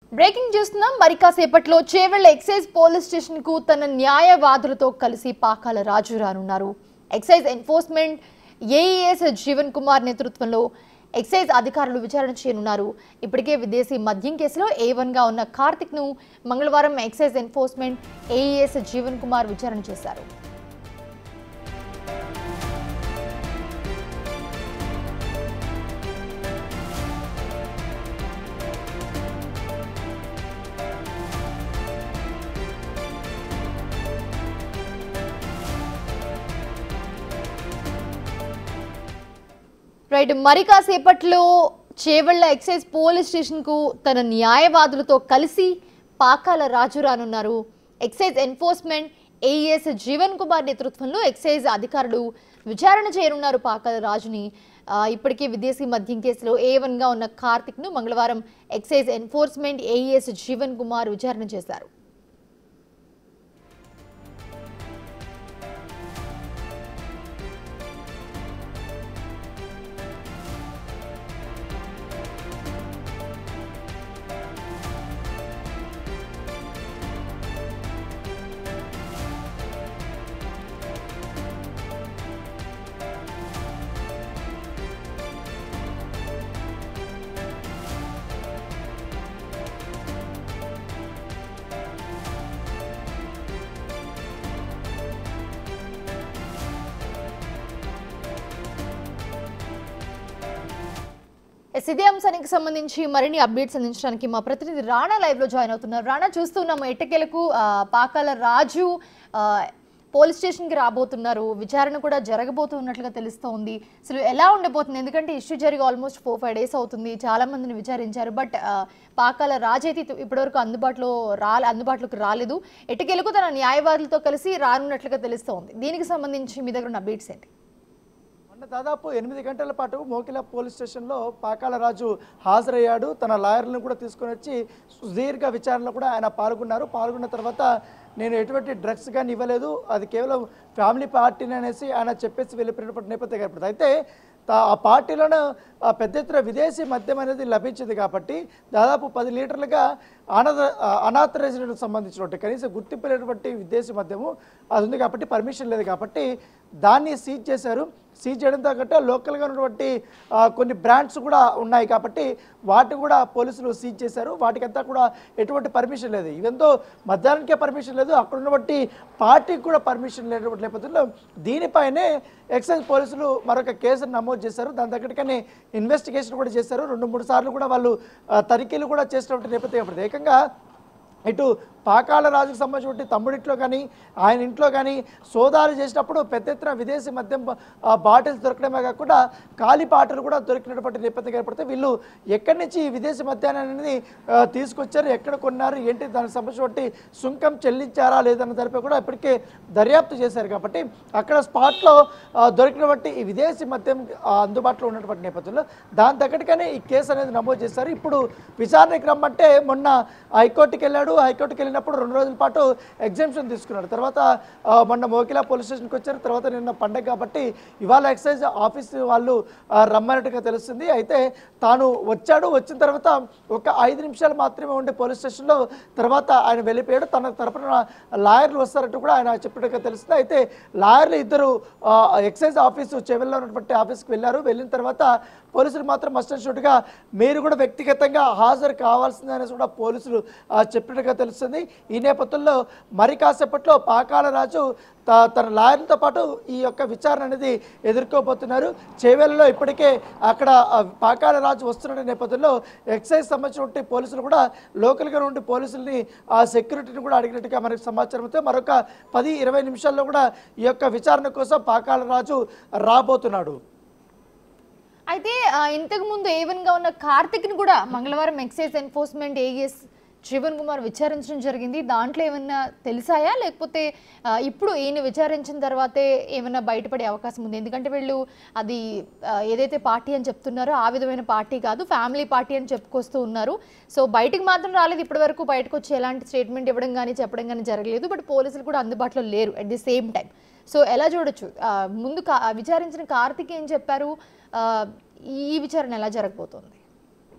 breaking చూస్తున్నాం మరి కాసేపట్లో చేవెళ్ల ఎక్సైజ్ పోలీస్ స్టేషన్ కు తన న్యాయవాదులతో కలిసి పాకాల రాజు రానున్నారు excise enforcement AES Jeevan Kumar నేతృత్వంలో ఎక్సైజ్ అధికారులు విచారణ చేయనున్నారు ఇప్పటికే విదేశీ మద్యం కేసులో ఏ గా ఉన్న కార్తిక్ ను మంగళవారం excise enforcement AES Jeevan Kumar విచారణ చేశారు రైట్ మరి కాసేపట్లో చేవెళ్ల ఎక్సైజ్ పోలీస్ స్టేషన్ కు తన న్యాయవాదులతో కలిసి పాకాల రాజు రానున్నారు excise enforcement AES Jeevan Kumar నేతృత్వంలో ఎక్సైజ్ అధికారులు విచారణ చేయనున్నారు పాకాల రాజుని ఆ, ఇప్పటికే విదేశీ మద్యం కేసులో ఏ గా ఉన్న కార్తిక్ ను మంగళవారం excise enforcement AES Jeevan Kumar విచారణ చేశారు ఎస్, ఇదే అంశానికి సంబంధించి మరిన్ని అప్డేట్స్ అందించడానికి మా ప్రతినిధి రాణా లైవ్ లో జాయిన్ అవుతున్నారు రాణా చూస్తున్నాము ఎట్టకేలకు ఆ, పాకాల రాజు ఆ, పోలీస్ స్టేషన్ కి రాబోతున్నారు విచారణ కూడా జరగబోతున్నట్లుగా తెలుస్తోంది అసలు ఎలా ఉండబోతుంది ఎందుకంటే ఇష్యూ జరిగి ఆల్మోస్ట్ ఫోర్ ఫైవ్ డేస్ అవుతుంది చాలా మందిని విచారించారు బట్ ఆ, పాకాల రాజు అయితే ఇటు- ఇప్పటివరకు అందుబాటులో రా అందుబాటులోకి రాలేదు ఎట్టకేలకు తన న్యాయవాదులతో కలిసి రానున్నట్లుగా తెలుస్తోంది దీనికి సంబంధించి మీ దగ్గర ఉన్న అప్డేట్స్ ఏంటి మొన్న దాదాపు ఎనిమిది గంటల పాటు మోకిల పోలీస్ స్టేషన్లో పాకాల రాజు హాజరయ్యాడు తన లాయర్లను కూడా తీసుకొని వచ్చి సుదీర్ఘ విచారణలో కూడా ఆయన పాల్గొన్నారు పాల్గొన్న తర్వాత నేను ఎటువంటి డ్రగ్స్ కానీ ఇవ్వలేదు అది కేవలం ఫ్యామిలీ పార్టీని అనేసి ఆయన చెప్పేసి వెళ్ళిపోయినటువంటి నేపథ్యం ఏర్పడుతుంది అయితే తా- ఆ పార్టీలోనే ఆ పెద్ద ఎత్తున విదేశీ మద్యం అనేది లభించింది కాబట్టి దాదాపు పది లీటర్లుగా అనాథ అనాథరైజ్డ్ సంబంధించినటువంటి కనీసం గుర్తింపు లేనటువంటి విదేశీ మద్యము అది ఉంది కాబట్టి పర్మిషన్ లేదు కాబట్టి దాన్ని సీజ్ చేశారు సీజ్ చేయడంతో కంటే లోకల్గా ఉన్నటువంటి ఆ, కొన్ని బ్రాండ్స్ కూడా ఉన్నాయి కాబట్టి వాటి కూడా పోలీసులు సీజ్ చేశారు వాటికంతా కూడా ఎటువంటి పర్మిషన్ లేదు ఇవెంతో మధ్యాహ్నానికే పర్మిషన్ లేదు అక్కడ ఉన్నటువంటి పార్టీకి కూడా పర్మిషన్ లేనటువంటి నేపథ్యంలో దీనిపైనే ఎక్సైజ్ పోలీసులు మరొక కేసును నమోదు చేశారు దాని దగ్గరకనే ఇన్వెస్టిగేషన్ కూడా చేశారు రెండు మూడు సార్లు కూడా వాళ్ళు ఆ, తనిఖీలు కూడా చేసినటువంటి నేపథ్యం ఏర్పడింది ఏకంగా ఇటు పాకాల రాజుకు సంబంధించిన తమ్ముడింట్లో కానీ ఆయన ఇంట్లో కానీ సోదాలు చేసినప్పుడు పెద్ద ఎత్తున విదేశీ మద్యం ఆ, బాటిల్స్ దొరకడమే కాకుండా ఖాళీ బాటిల్ కూడా దొరికినటువంటి నేపథ్యం ఏర్పడితే వీళ్ళు ఎక్కడి నుంచి ఈ విదేశీ మద్యాన్ని అనేది ఆ, తీసుకొచ్చారు ఎక్కడ కొన్నారు ఏంటి దానికి సంబంధించినటువంటి సుంకం చెల్లించారా లేదన్న దానిపై కూడా ఇప్పటికే దర్యాప్తు చేశారు కాబట్టి అక్కడ స్పాట్లో ఆ, దొరికినటువంటి ఈ విదేశీ మద్యం ఆ, అందుబాటులో ఉన్నటువంటి నేపథ్యంలో దాని తగ్గట్టుగానే ఈ కేసు అనేది నమోదు చేశారు ఇప్పుడు విచారణకి రమ్మంటే మొన్న హైకోర్టుకి వెళ్ళాడు హైకోర్టుకి వెళ్ళినప్పుడు రెండు రోజుల పాటు ఎగ్జామ్షన్ తీసుకున్నాడు తర్వాత ఆ, మొన్న మోకిలా పోలీస్ స్టేషన్కి వచ్చారు తర్వాత నిన్న పండగ కాబట్టి ఇవాళ ఎక్సైజ్ ఆఫీస్ వాళ్ళు ఆ, రమ్మన్నట్టుగా తెలుస్తుంది అయితే తాను వచ్చాడు వచ్చిన తర్వాత ఒక ఐదు నిమిషాలు మాత్రమే ఉండే పోలీస్ స్టేషన్లో తర్వాత ఆయన వెళ్ళిపోయాడు తన తరపున లాయర్లు వస్తారంటూ కూడా ఆయన చెప్పినట్టుగా తెలుస్తుంది అయితే లాయర్లు ఇద్దరు ఆ, ఎక్సైజ్ ఆఫీసు చెవెల్లో ఉన్నటువంటి ఆఫీస్కి వెళ్ళారు వెళ్ళిన తర్వాత పోలీసులు మాత్రం మస్టర్షూట్గా మీరు కూడా వ్యక్తిగతంగా హాజరు కావాల్సిందనేసి కూడా పోలీసులు ఆ, చెప్పినట్టుగా తెలుస్తుంది ఈ నేపథ్యంలో మరి కాసేపట్లో పాకాల రాజు త- తన లాయర్లతో పాటు ఈ యొక్క విచారణ అనేది ఎదుర్కోబోతున్నారు చేవేలలో ఇప్పటికే అక్కడ ఆ, పాకాల రాజు వస్తున్న నేపథ్యంలో ఎక్సైజ్ సంబంధించిన పోలీసులు కూడా లోకల్గా నుండి పోలీసుల్ని ఆ సెక్యూరిటీని కూడా అడిగినట్టుగా మనకు సమాచారం అయితే మరొక పది ఇరవై నిమిషాల్లో కూడా ఈ యొక్క విచారణ కోసం పాకాల రాజు రాబోతున్నాడు అయితే ఆ, ఇంతకు ముందు ఏవన్ గా ఉన్న కార్తిక్ ని కూడా మంగళవారం excise enforcement AS Jeevan Kumar విచారించడం జరిగింది దాంట్లో ఏమన్నా తెలిసాయా లేకపోతే ఆ, ఇప్పుడు ఈయన విచారించిన తర్వాతే ఏమైనా బయటపడే అవకాశం ఉంది ఎందుకంటే వీళ్ళు అది ఆ, ఏదైతే పార్టీ అని చెప్తున్నారో ఆ విధమైన పార్టీ కాదు ఫ్యామిలీ పార్టీ అని చెప్పుకొస్తూ ఉన్నారు సో బయటికి మాత్రం రాలేదు ఇప్పటి వరకు బయటకు వచ్చి ఎలాంటి స్టేట్మెంట్ ఇవ్వడం కానీ చెప్పడం కానీ జరగలేదు బట్ పోలీసులు కూడా అందుబాటులో లేరు at the same time so ఎలా చూడొచ్చు ఆ, ముందు కా- విచారించిన కార్తిక్ ఏం చెప్పారు ఆ, ఈ విచారణ ఎలా జరగబోతోంది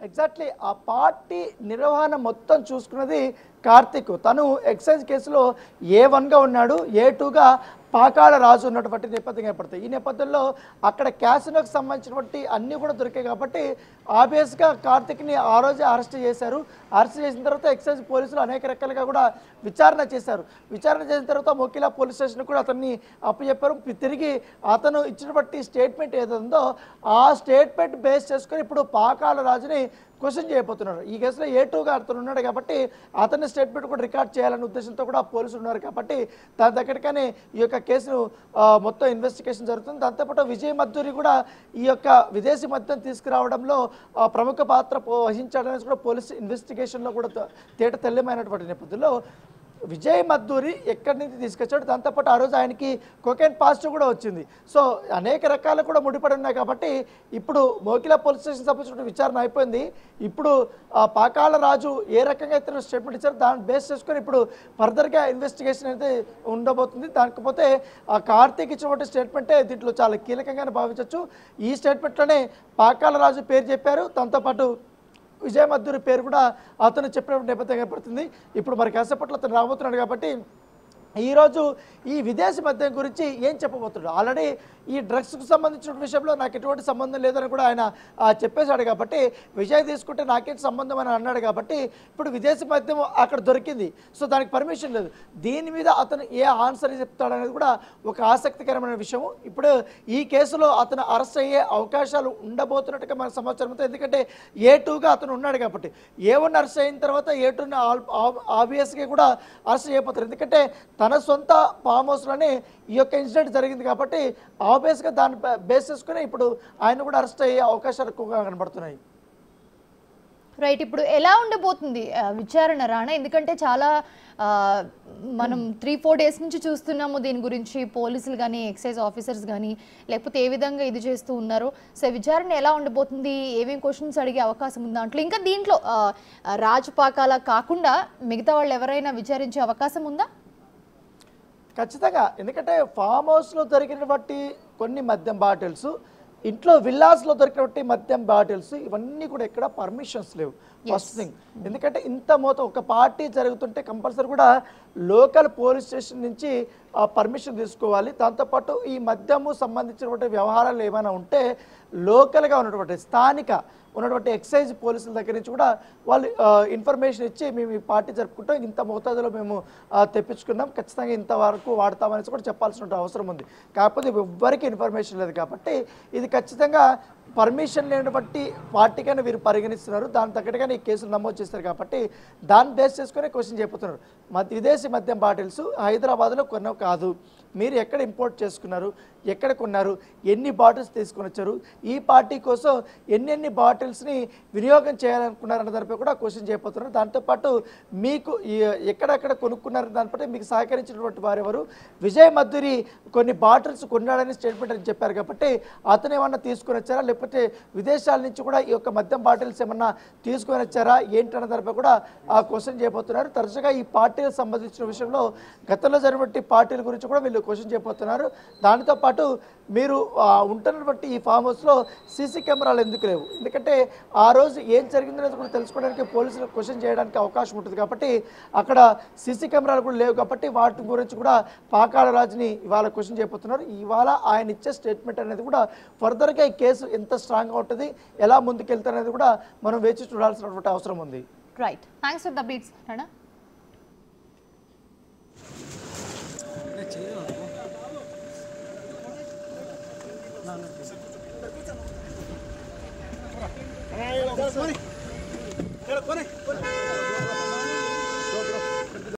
ఎగ్జాక్ట్లీ ఆ పార్టీ నిర్వహణ మొత్తం చూసుకున్నది కార్తిక్ తను ఎక్సైజ్ కేసులో ఏ వన్గా ఉన్నాడు ఏ టూగా పాకాల రాజు ఉన్నటువంటి నేపథ్యం ఏర్పడుతుంది ఈ నేపథ్యంలో అక్కడ క్యాసినోకి సంబంధించినటువంటి అన్నీ కూడా దొరికాయి కాబట్టి ఆబ్వియస్గా కార్తిక్ని ఆ రోజే అరెస్ట్ చేశారు అరెస్ట్ చేసిన తర్వాత ఎక్సైజ్ పోలీసులు అనేక రకాలుగా కూడా విచారణ చేశారు విచారణ చేసిన తర్వాత మొకిలా పోలీస్ స్టేషన్ కూడా అతన్ని అప్పచెప్పారు తిరిగి అతను ఇచ్చినటువంటి స్టేట్మెంట్ ఏదో ఆ స్టేట్మెంట్ బేస్ చేసుకొని ఇప్పుడు పాకాల రాజుని క్వశ్చన్ చేయబోతున్నారు ఈ కేసులో ఏ టూగా అతను ఉన్నాడు కాబట్టి అతని స్టేట్మెంట్ కూడా రికార్డ్ చేయాలనే ఉద్దేశంతో కూడా పోలీసులు ఉన్నారు కాబట్టి దాని దగ్గరగానే ఈ యొక్క కేసును ఆ, మొత్తం ఇన్వెస్టిగేషన్ జరుగుతుంది దాంతోపాటు విజయ్ మద్దూరి కూడా ఈ యొక్క విదేశీ మద్యం తీసుకురావడంలో ఆ, ప్రముఖ పాత్ర పో- వహించాడనేది కూడా పోలీస్ ఇన్వెస్టిగేషన్లో కూడా త- తేట తెల్లమైనటువంటి నేపథ్యంలో విజయ్ మద్దూరి ఎక్కడి నుంచి తీసుకొచ్చాడు దాంతోపాటు ఆ రోజు ఆయనకి కొకెన్ పాజిటివ్ కూడా వచ్చింది సో అనేక రకాలు కూడా ముడిపడి ఉన్నాయి కాబట్టి ఇప్పుడు మోకిలా పోలీస్ స్టేషన్ సంబంధించిన విచారణ అయిపోయింది ఇప్పుడు ఆ పాకాల రాజు ఏ రకంగా అయితే స్టేట్మెంట్ ఇచ్చారో దాన్ని బేస్ చేసుకొని ఇప్పుడు ఫర్దర్గా ఇన్వెస్టిగేషన్ అయితే ఉండబోతుంది దానికపోతే ఆ కార్తీక్ ఇచ్చినటువంటి స్టేట్మెంటే దీంట్లో చాలా కీలకంగానే భావించవచ్చు ఈ స్టేట్మెంట్లోనే పాకాల రాజు పేరు చెప్పారు దాంతోపాటు విజయ మద్దూరి పేరు కూడా అతను చెప్పినటువంటి నేపథ్యం ఏర్పడుతుంది ఇప్పుడు మరి కాసేపట్లో అతను రాబోతున్నాడు కాబట్టి ఈరోజు ఈ విదేశీ మద్యం గురించి ఏం చెప్పబోతున్నాడు ఆల్రెడీ ఈ డ్రగ్స్కు సంబంధించిన విషయంలో నాకు ఎటువంటి సంబంధం లేదని కూడా ఆయన ఆ, చెప్పేశాడు కాబట్టి విజయ్ తీసుకుంటే నాకేంటి సంబంధం అని అన్నాడు కాబట్టి ఇప్పుడు విదేశీ మద్యం అక్కడ దొరికింది సో దానికి పర్మిషన్ లేదు దీని మీద అతను ఏ ఆన్సర్ చెప్తాడనేది కూడా ఒక ఆసక్తికరమైన విషయం ఇప్పుడు ఈ కేసులో అతను అరెస్ట్ అయ్యే అవకాశాలు ఉండబోతున్నట్టుగా మనకు సమాచారం ఉంది ఎందుకంటే ఏ టూగా అతను ఉన్నాడు కాబట్టి ఏ వన్ అరెస్ట్ అయిన తర్వాత ఏ టూని ఆబ్వియస్గా కూడా అరెస్ట్ చేయబోతారు ఎందుకంటే తన సొంత ఫామ్ హౌస్లోనే ఈ యొక్క ఇన్సిడెంట్ జరిగింది కాబట్టి ఆబ్వియస్గా దాన్ని బేస్ చేసుకుని ఇప్పుడు ఆయన కూడా అరెస్ట్ అయ్యే అవకాశాలు ఎక్కువగా కనబడుతున్నాయి రైట్ ఇప్పుడు ఎలా ఉండబోతుంది ఆ, విచారణ రాణా ఎందుకంటే చాలా ఆ, మనం త్రీ ఫోర్ డేస్ నుంచి చూస్తున్నాము దీని గురించి పోలీసులు కానీ ఎక్సైజ్ ఆఫీసర్స్ కానీ లేకపోతే ఏ విధంగా ఇది చేస్తూ ఉన్నారు సో విచారణ ఎలా ఉండబోతుంది ఏమేమి క్వశ్చన్స్ అడిగే అవకాశం ఉంది దాంట్లో ఇంకా దీంట్లో ఆ, ఆ, రాజు పాకాల కాకుండా మిగతా వాళ్ళు ఎవరైనా విచారించే అవకాశం ఉందా ఖచ్చితంగా ఎందుకంటే ఫామ్ హౌస్లో దొరికినటువంటి కొన్ని మద్యం బాటిల్స్ ఇంట్లో విల్లాస్లో దొరికినటువంటి మద్యం బాటిల్స్ ఇవన్నీ కూడా ఎక్కడ పర్మిషన్స్ లేవు ఫస్ట్ థింగ్ ఎందుకంటే ఇంత మోత ఒక పార్టీ జరుగుతుంటే కంపల్సరీ కూడా లోకల్ పోలీస్ స్టేషన్ నుంచి పర్మిషన్ తీసుకోవాలి దాంతోపాటు ఈ మద్యము సంబంధించినటువంటి వ్యవహారాలు ఏమైనా ఉంటే లోకల్గా ఉన్నటువంటి స్థానిక ఉన్నటువంటి ఎక్సైజ్ పోలీసుల దగ్గర నుంచి కూడా వాళ్ళు ఇన్ఫర్మేషన్ ఇచ్చి మేము ఈ పార్టీ జరుపుకుంటాం ఇంత మోతాదులో మేము ఆ, తెప్పించుకున్నాం ఖచ్చితంగా ఇంతవరకు వాడతామనేసి కూడా చెప్పాల్సిన అవసరం ఉంది కాకపోతే ఎవ్వరికి ఇన్ఫర్మేషన్ లేదు కాబట్టి ఇది ఖచ్చితంగా పర్మిషన్ లేనటువంటి పార్టీకైనా వీరు పరిగణిస్తున్నారు దాని తగ్గట్టుగానే ఈ కేసులు నమోదు చేస్తారు కాబట్టి దాన్ని బేస్ చేసుకుని క్వశ్చన్ చెప్పుతున్నారు మధ్య విదేశీ మద్యం బాటిల్స్ హైదరాబాద్లో కొన్నవి కాదు మీరు ఎక్కడ ఇంపోర్ట్ చేసుకున్నారు ఎక్కడ కొన్నారు ఎన్ని బాటిల్స్ తీసుకొని వచ్చారు ఈ పార్టీ కోసం ఎన్నెన్ని బాటిల్స్ని వినియోగం చేయాలనుకున్నారన్న దానిపై కూడా క్వశ్చన్ చేయబోతున్నారు దాంతోపాటు మీకు ఈ- ఎక్కడెక్కడ కొనుక్కున్నారు దానిపై మీకు సహకరించినటువంటి వారు ఎవరు విజయ్ మధురి కొన్ని బాటిల్స్ కొన్నాడని స్టేట్మెంట్ అని చెప్పారు కాబట్టి అతను ఏమన్నా తీసుకొని వచ్చారా లేకపోతే విదేశాల నుంచి కూడా ఈ యొక్క మద్యం బాటిల్స్ ఏమన్నా తీసుకొని వచ్చారా ఏంటన్న దానిపై కూడా ఆ క్వశ్చన్ చేయబోతున్నారు తరచుగా ఈ పార్టీలకు సంబంధించిన విషయంలో గతంలో జరిగినటువంటి పార్టీల గురించి కూడా వీళ్ళు క్వశ్చన్ చేయబోతున్నారు దానితో పాటు మీరు ఆ, ఉంటున్నటువంటి ఈ ఫామ్ హౌస్లో సీసీ కెమెరాలు ఎందుకు లేవు ఎందుకంటే ఆ రోజు ఏం జరిగిందనేది కూడా తెలుసుకోవడానికి పోలీసులు క్వశ్చన్ చేయడానికి అవకాశం ఉంటుంది కాబట్టి అక్కడ సీసీ కెమెరాలు కూడా లేవు కాబట్టి వాటి గురించి కూడా పాకాల రాజుని ఇవాళ క్వశ్చన్ చేయబోతున్నారు ఇవాళ ఆయన ఇచ్చే స్టేట్మెంట్ అనేది కూడా ఫర్దర్గా ఈ కేసు ఎంత స్ట్రాంగ్గా ఉంటుంది ఎలా ముందుకెళ్తారనేది కూడా మనం వేచి చూడాల్సినటువంటి అవసరం ఉంది right thanks for the beats Rana కొనే